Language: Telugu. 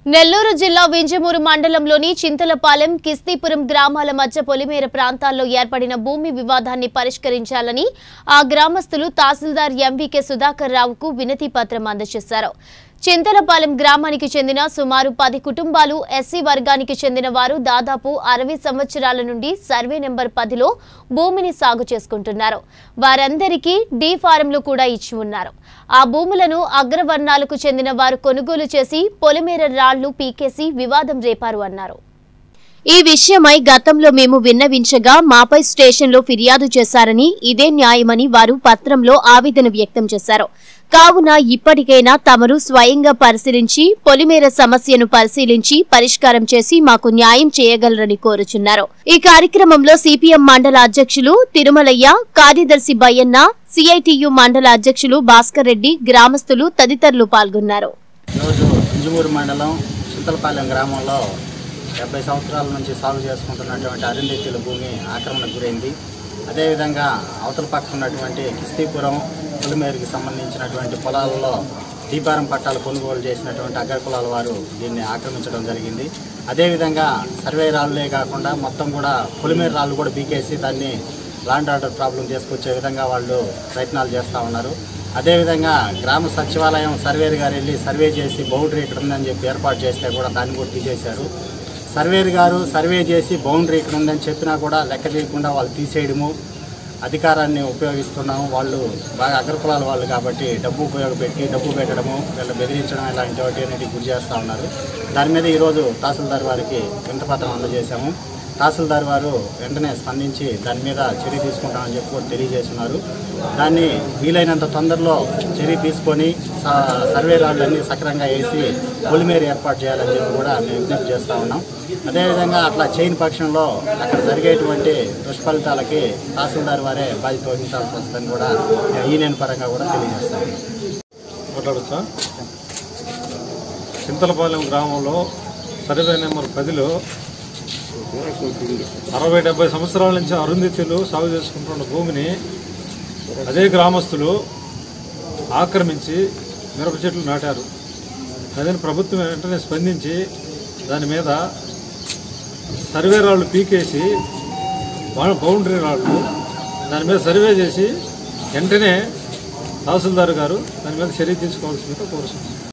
నెల్లూరు జిల్లా వింజమూరు మండలంలోని చింతలపాలెం కిస్తీపురం గ్రామాల మధ్య పొలిమేర ప్రాంతాల్లో ఏర్పడిన భూమి వివాదాన్ని పరిష్కరించాలని ఆ గ్రామస్తులు తహసీల్దార్ ఎంవీకే సుధాకర్ రావుకు వినతి పత్రం అందజేశారు చింతలపాలెం గ్రామానికి చెందిన సుమారు పది కుటుంబాలు ఎస్సీ వర్గానికి చెందిన వారు దాదాపు అరవై సంవత్సరాల నుండి సర్వే నెంబర్ పదిలో భూమిని సాగు చేసుకుంటున్నారు వారందరికీ డీ ఫారంలు కూడా ఇచ్చి ఉన్నారు ఆ భూములను అగ్రవర్ణాలకు చెందిన వారు కొనుగోలు చేసి పొలిమేర రాళ్లు పీకేసి వివాదం రేపారు అన్నారు ఈ విషయమై గతంలో మేము విన్నవించగా మాపై స్టేషన్లో ఫిర్యాదు చేశారని ఇదే న్యాయమని వారు పత్రంలో ఆవేదన వ్యక్తం చేశారు కావున ఇప్పటికైనా తమరు స్వయంగా పరిశీలించి పొలిమేర సమస్యను పరిశీలించి పరిష్కారం చేసి మాకు న్యాయం చేయగలరని కోరుచున్నారు ఈ కార్యక్రమంలో సిపిఎం మండల అధ్యక్షులు తిరుమలయ్య కార్యదర్శి బయ్యన్న సిఐటియు మండల అధ్యక్షులు భాస్కర్ రెడ్డి గ్రామస్తులు తదితరులు పాల్గొన్నారు ఈరోజు ఇంజమూరు మండలం చింతలపాలెం గ్రామంలో డెబ్బై సంవత్సరాల నుంచి సాగు చేసుకుంటున్నటువంటి అరుంధెత్తుల భూమి ఆక్రమణకు గురైంది అదేవిధంగా అవతల పక్క ఉన్నటువంటి కిస్తీపురం పులిమేరుకి సంబంధించినటువంటి పొలాలలో దీపారం పట్టాలు కొనుగోలు చేసినటువంటి అగ్ర కులాల వారు దీన్ని ఆక్రమించడం జరిగింది అదేవిధంగా సర్వే రాళ్ళే కాకుండా మొత్తం కూడా పొలిమేరు రాళ్ళు కూడా బీకేసి దాన్ని లాండ్ ఆర్డర్ ప్రాబ్లం తీసుకొచ్చే విధంగా వాళ్ళు ప్రయత్నాలు చేస్తూ ఉన్నారు అదేవిధంగా గ్రామ సచివాలయం సర్వేర్ గారు వెళ్ళి సర్వే చేసి బౌండరీ ఇక్కడ ఉందని చెప్పి ఏర్పాటు చేస్తే కూడా దాన్ని కూడా తీసేశారు సర్వేర్ గారు సర్వే చేసి బౌండరీ ఇక్కడ ఉందని చెప్పినా కూడా లెక్క చేయకుండా వాళ్ళు తీసేయడము అధికారాన్ని ఉపయోగిస్తున్నాము వాళ్ళు బాగా అగ్రకులాల వాళ్ళు కాబట్టి డబ్బు ఉపయోగపెట్టి డబ్బు పెట్టడము వీళ్ళు బెదిరించడం ఇలాంటి వాటి అనేది గురి చేస్తూ ఉన్నారు దాని మీద ఈరోజు తహసీల్దార్ వారికి వింతపత్రం అందజేశాము తహసీల్దార్ వారు వెంటనే స్పందించి దాని మీద చర్య తీసుకుంటామని చెప్పి కూడా తెలియజేస్తున్నారు దాన్ని వీలైనంత తొందరలో చర్య తీసుకొని స- సర్వే రాళ్ళన్నీ సక్రంగా వేసి పొలిమేరు ఏర్పాటు చేయాలని చెప్పి కూడా మేము విజ్ఞప్తి చేస్తూ ఉన్నాం అదేవిధంగా అట్లా చేయని పక్షంలో అక్కడ జరిగేటువంటి దుష్ఫలితాలకి తహసీల్దార్ వారే బాధ్యత వహించాల్సి వస్తుందని కూడా యూనియన్ పరంగా కూడా తెలియజేస్తాం మాట్లాడచ్చా చింతలపాలెం గ్రామంలో సర్వే నెంబర్ పదిలో అరవై డెబ్బై సంవత్సరాల నుంచి అరుంధతులు సాగు చేసుకుంటున్న భూమిని అదే గ్రామస్తులు ఆక్రమించి మిరప చెట్లు నాటారు అదే ప్రభుత్వం వెంటనే స్పందించి దాని మీద సర్వే రాళ్ళు పీకేసి బౌ- బౌండరీ రాళ్ళు దాని మీద సర్వే చేసి వెంటనే తహసీల్దార్ గారు దాని మీద చర్య తీసుకోవాల్సిందిగా కోరుతున్నాం